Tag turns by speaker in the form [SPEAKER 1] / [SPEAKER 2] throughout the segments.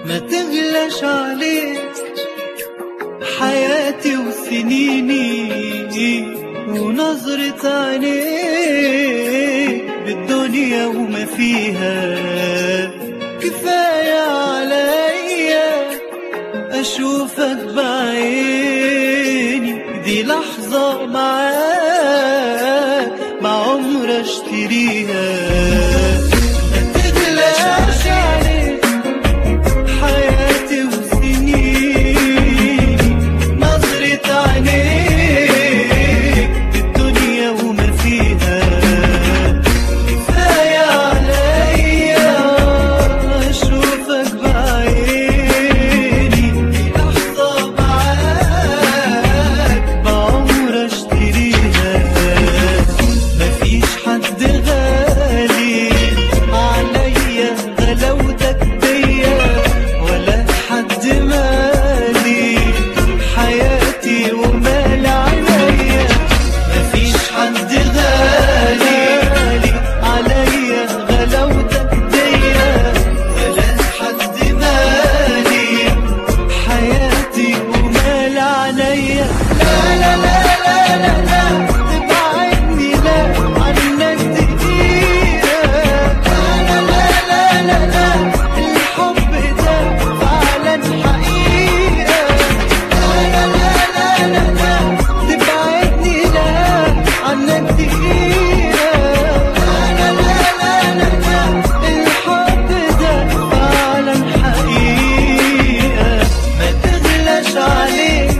[SPEAKER 1] ما تغلاش عليك حياتي وسنيني ونظرة عينيك بالدنيا وما فيها كفاية عليا أشوفك بعيني دي لحظة معاك ما عمر اشتريها ما تغلاش عليك حياتي وسنيني نظرة عينيك الدنيا وما فيها كفاية عليا أشوفك بعيني لحظة معاك بعمر اشتريها مفيش حد غالي عليا غلاوتك بيا ولا حد مالي حياتي ومال عليا مفيش حد غالي عليا غلاوتك بيا ولا حد مالي حياتي ومال عليا لا لا لا لا لا لا تبعدني لا عنك دقيقة لا لا لا لا لا الحب ده فعلا حقيقة لا لا لا لا لا لا تبعدني لا عنك دقيقة لا لا لا لا لا الحب ده فعلا حقيقة ما تغلاش عليك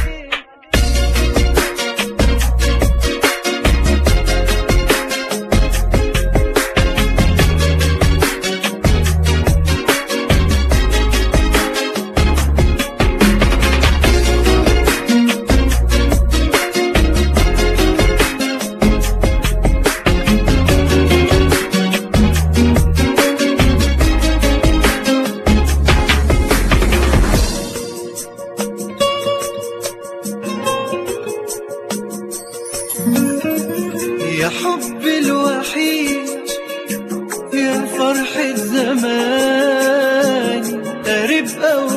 [SPEAKER 1] يا حبي الوحيد يا فرحة زماني قريب أو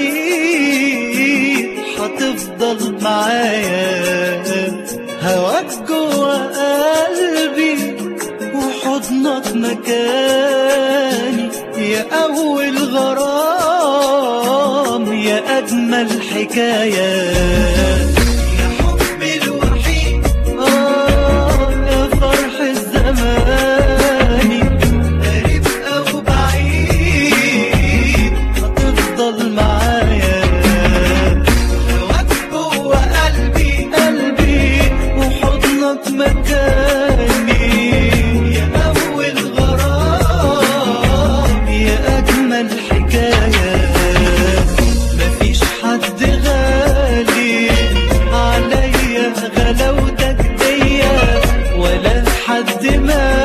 [SPEAKER 1] بعيد هتفضل معايا هواك جوا قلبي وحضنك مكاني يا أول غرام يا أجمل حكاية يا حبي الوحيد آه يا فرح الزماني قريب أو بعيد هتفضل معايا هواك جوا قلبي قلبي وحضنك مكاني يا أول غرام يا أجمل حكاية مفيش حد غالي عليا غلاوتك ديا ولا حد ما